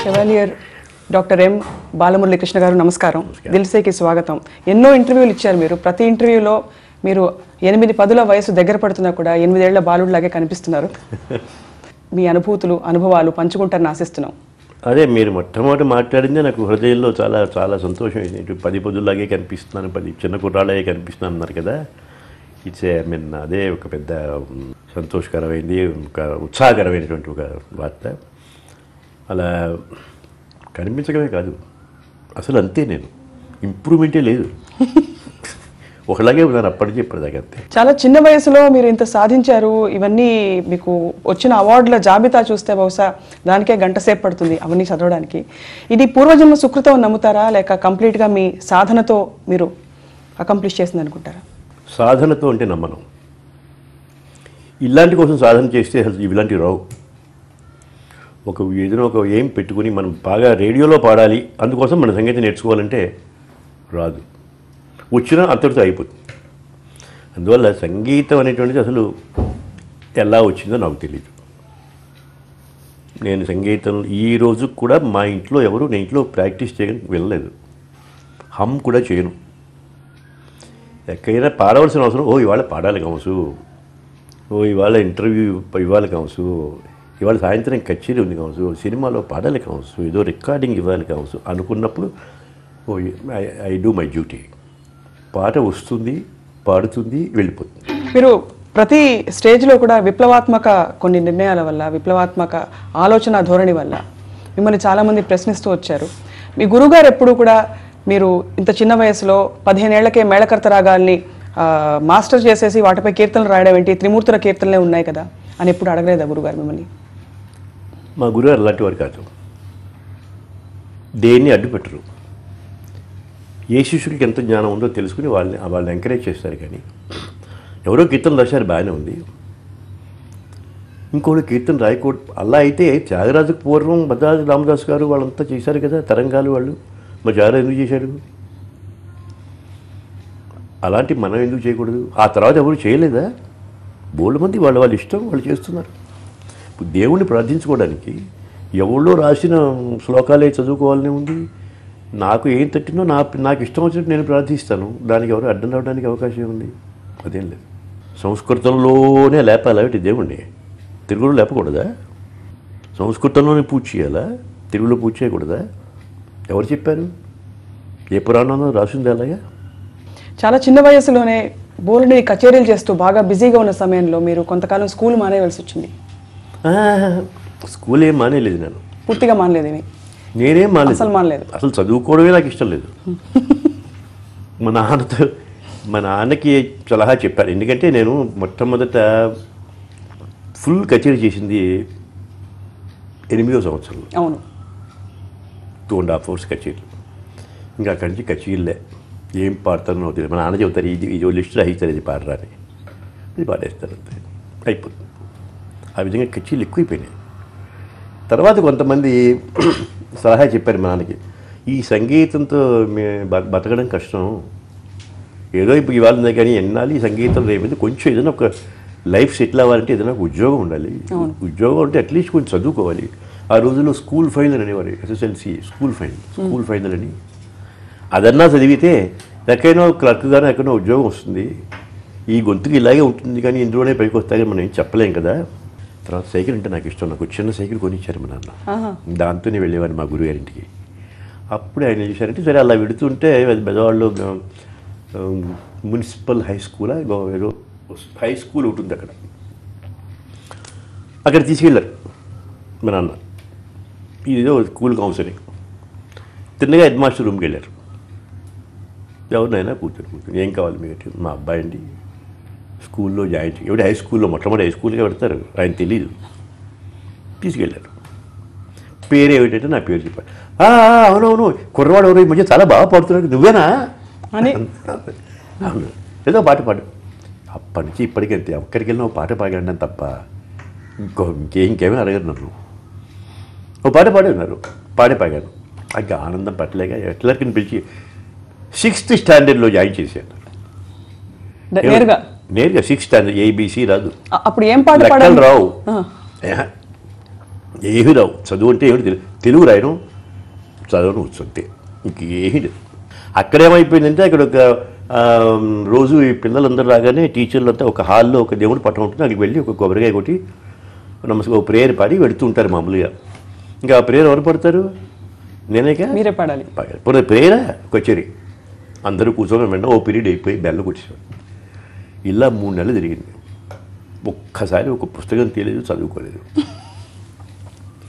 Chevalier doctor M Balamurali Krishna గారు నమస్కారం దిల్సేకి స్వాగతం ఎన్నో ఇంటర్వ్యూలు ఇచ్చారు మీరు ప్రతి ఇంటర్వ్యూలో మీరు ఎనిమిది పదుల వయసు దగ్గర పడుతున్నా కూడా ఎనిమిదేళ్ల బాలుడిలాగే కనిపిస్తున్నారు మీ అనుభూతులు అనుభవాలు పంచుకుంటారని ఆశిస్తున్నాం అదే మీరు మొట్టమొదటి మాట్లాడిందే నాకు హృదయంలో చాలా చాలా సంతోషం అయింది ఇటు పది పదులాగే కనిపిస్తున్నాను పది చిన్న కుర్రాళ్ళే కనిపిస్తున్నాను అన్నారు కదా ఇట్స్ ఐ మీన్ అదే ఒక పెద్ద ఉమ్, సంతోషకరమైంది ఒక ఉత్సాహకరమైనటువంటి ఒక వార్త అలా కనిపించడమే కాదు అసలు అంతే నేను ఇంప్రూవ్మెంటే లేదు ఒకలాగే ఉన్నాను అప్పటి నుంచి ఇప్పటిదాకా అంతే చాలా చిన్న వయసులో మీరు ఇంత సాధించారు ఇవన్నీ మీకు వచ్చిన అవార్డుల జాబితా చూస్తే బహుశా దానికే గంట సేపు పడుతుంది అవన్నీ చదవడానికి ఇది పూర్వజన్మ సుకృతం అని నమ్ముతారా లేక కంప్లీట్గా మీ సాధనతో మీరు అకంప్లిష్ చేసింది అనుకుంటారా సాధనతో అంటే నమ్మను ఇలాంటి కోసం సాధన చేస్తే అసలు ఇలాంటివి రావు ఒక ఏదైనా ఒక ఏం పెట్టుకుని మనం బాగా రేడియోలో పాడాలి అందుకోసం మన సంగీతం నేర్చుకోవాలంటే రాదు వచ్చినా అంతటితో అయిపోతుంది అందువల్ల సంగీతం అనేటువంటిది అసలు ఎలా వచ్చిందో నాకు తెలియదు నేను సంగీతం ఈ రోజు కూడా మా ఇంట్లో ఎవరు నేను ఇంట్లో ప్రాక్టీస్ చేయడానికి వెళ్ళలేదు హమ్ కూడా చేయను ఎక్కడైనా పాడవలసిన అవసరం ఓ ఇవాళ పాడాలి కావచ్చు ఓ ఇవాళ ఇంటర్వ్యూ ఇవ్వాలి కావచ్చు ఇవాళ సాయంత్రం కచేరీ ఉంది కావచ్చు సినిమాలో పాడాలి కావచ్చు ఏదో రికార్డింగ్ ఇవ్వాలి కావచ్చు అనుకున్నప్పుడు oh I do my duty పాట వస్తుంది పాడుతుంది వెళ్ళిపోతుంది మీరు ప్రతి స్టేజ్లో కూడా విప్లవాత్మక కొన్ని నిర్ణయాల వల్ల విప్లవాత్మక ఆలోచన ధోరణి వల్ల మిమ్మల్ని చాలామంది ప్రశ్నిస్తూ వచ్చారు మీ గురుగారు ఎప్పుడు కూడా మీరు ఇంత చిన్న వయసులో పదిహేనేళ్లకే మేళకర్త రాగాల్ని ఆ, మాస్టర్ చేసేసి వాటిపై కీర్తనలు రాయడం ఏంటి త్రిమూర్తుల కీర్తనలే ఉన్నాయి కదా అని ఎప్పుడు అడగలేదా గురుగారు మిమ్మల్ని మా గురుగారు అలాంటి వారు కాదు దేన్ని అడ్డుపెట్టరు ఏ శిష్యుడికి ఎంత జ్ఞానం ఉందో తెలుసుకుని వాళ్ళని వాళ్ళని ఎంకరేజ్ చేస్తారు కానీ ఎవరో కీర్తన రాశారు బాగానే ఉంది ఇంకోటి కీర్తన రాయకూడదు అలా అయితే త్యాగరాజుకు పూర్వం భద్రాజు రామదాస్ గారు వాళ్ళంతా చేశారు కదా తరంగాలు వాళ్ళు మరి త్యాగరాజు ఎందుకు చేశారు అలాంటి మనం ఎందుకు చేయకూడదు ఆ తర్వాత ఎవరు చేయలేదా బోల్డ్ మంది వాళ్ళ వాళ్ళ ఇష్టం వాళ్ళు చేస్తున్నారు ఇప్పుడు దేవుణ్ణి ప్రార్థించుకోవడానికి ఎవళ్ళో రాసిన శ్లోకాలే చదువుకోవాలని ఉంది నాకు ఏం తట్టినో నా నాకు ఇష్టం వచ్చినట్టు నేను ప్రార్థిస్తాను దానికి ఎవరు అడ్డం రావడానికి అవకాశం ఉంది అదేం లేదు సంస్కృతంలోనే లేపాలి అవి దేవుణ్ణి తెలుగులో లేపకూడదా సంస్కృతంలోనే పూజ చేయాలా తెలుగులో పూజ చేయకూడదా ఎవరు చెప్పారు ఏ పురాణంలో రాసింది అలాగా చాలా చిన్న వయసులోనే బోల్ని కచేరీలు చేస్తూ బాగా బిజీగా ఉన్న సమయంలో మీరు కొంతకాలం స్కూల్ మానేయవలసి వచ్చింది ఆ, స్కూల్ ఏం మానేలేదు నేను పూర్తిగా మానలేదు ఇవి. నేనేం మానేలేదు అసలు మానలేదు అసలు చదువుకోవడమే నాకు ఇష్టం లేదు మా నాన్నతో మా నాన్నకి సలహా చెప్పారు ఎందుకంటే నేను మొట్టమొదట ఫుల్ కచేరీ చేసింది ఎనిమిదో సంవత్సరంలో అవును టూ అండ్ హాఫ్ అవర్స్ కచేరీలు ఇంకా అక్కడి నుంచి కచేరీలే ఏం పాడతానో తెలియదు మా నాన్న చెబుతారు ఇది ఇది లిస్ట్ రాయిస్తారు ఇది పాడరా అని ఇది పాడేస్తారు అంతే అయిపోతుంది ఆ విధంగా కచేరీలు ఎక్కువైపోయినాయి తర్వాత కొంతమంది సలహా చెప్పారు మా నాన్నకి ఈ సంగీతంతో మే బ- బతకడం కష్టం ఏదో ఇప్పుడు ఇవాళ ఉంది కానీ ఎన్నాళ్ళు ఈ సంగీతం రేపు కొంచెం ఏదైనా ఒక లైఫ్ సెటిల్ అవ్వాలంటే ఏదైనా ఒక ఉద్యోగం ఉండాలి ఉద్యోగం అంటే అట్లీస్ట్ కొంచెం చదువుకోవాలి ఆ రోజుల్లో స్కూల్ ఫైనల్ అనేవారు SSLC school final school final అని అదన్నా చదివితే ఎక్కడైనా క్లర్క్ గానో ఎక్కడో ఉద్యోగం వస్తుంది ఈ గొంతుకి ఇలాగే ఉంటుంది కానీ ఇందులోనే పైకి వస్తాయని మనం ఏం చెప్పలేం కదా తర్వాత సైకిల్ అంటే నాకు ఇష్టం నాకు చిన్న సైకిల్ కొనిచ్చారు మా నాన్న ఆహా. దాంతోనే వెళ్ళేవాడిని మా గురుగారింటికి అప్పుడు ఆయన ఏం చేశారంటే సరే అలా వెడుతుంటే అది పెద్దవాళ్ళు ఆ, మున్సిపల్ హై స్కూలా గో- ఏదో హై స్కూల్ ఒకటి ఉంది అక్కడ అక్కడ తీసుకెళ్ళారు మా నాన్న ఇదేదో స్కూల్ కౌన్సిలింగ్ తిన్నగా హెడ్ మాస్టర్ రూమ్కి వెళ్ళారు ఎవరినైనా కూర్చొని కూర్చొని ఏం కావాలి మీకు మా అబ్బాయి అండి స్కూల్లో జాయిన్ చేయ ఎవరి హై స్కూల్లో మొట్టమొదటి హై స్కూల్గా పెడతారు ఆయన తెలీదు తీసుకెళ్ళారు పేరు ఏమిటంటే నా పేరు చెప్పాడు "ఆ, ఆ, అవునవును కుర్రవాడు ఎవరు ఈ మధ్య చాలా బాగా పాడుతున్నాడు నువ్వేనా అని అవును ఏదో పాట పాడు అప్పటి నుంచి ఇప్పటికీ అంతే ఎక్కడికి వెళ్ళినా ఒక పాట పాడాను తప్ప ఇంకో ఇంకే ఇంకేమీ అడగరు నన్ను ఓ పాట పాడి ఉన్నారు పాడే పాడాను ఇంకా ఆనందం పట్టలేక ఎట్లకి పిలిచి సిక్స్త్ స్టాండర్డ్లో జాయిన్ చేశాను ద- నేరుగా నేరుగా సిక్స్త్ స్టాండర్డ్ ఏబీసీ రాదు అ- అప్పుడు ఏం పాట లెక్కలు పాడాలి రావు ఆ. ఏహ. ఏమీ రావు చదువు అంటే ఏమిటి తెలు- తెలుగు రాయను చదవను వచ్చు అంతే ఇంకేమీ లేదు అక్కడేమైపోయిందంటే అక్కడ ఒక ఆ, రోజు ఈ పిల్లలందరూ రాగానే టీచర్లు అంతా ఒక హాల్లో ఒక దేవుడు పట్టం ఉంటుంది అక్కడికి వెళ్ళి ఒక కొబ్బరికాయ కొట్టి నమస్కారం ఒక ప్రేయర్ పాడి వెడుతూ ఉంటారు మామూలుగా ఇంకా ఆ ప్రేయర్ ఎవరు పడతారు నేనేగా మీరే పాడాలి ఇప్పుడు ప్రేయరా కచేరీ అందరూ కూర్చొని వెంట ఓ పీరియడ్ అయిపోయి బెల్ల కొట్టేసాడు ఇలా మూడు నెలలు తిరిగింది ఒక్కసారి ఒక పుస్తకం తీయలేదు చదువుకోలేదు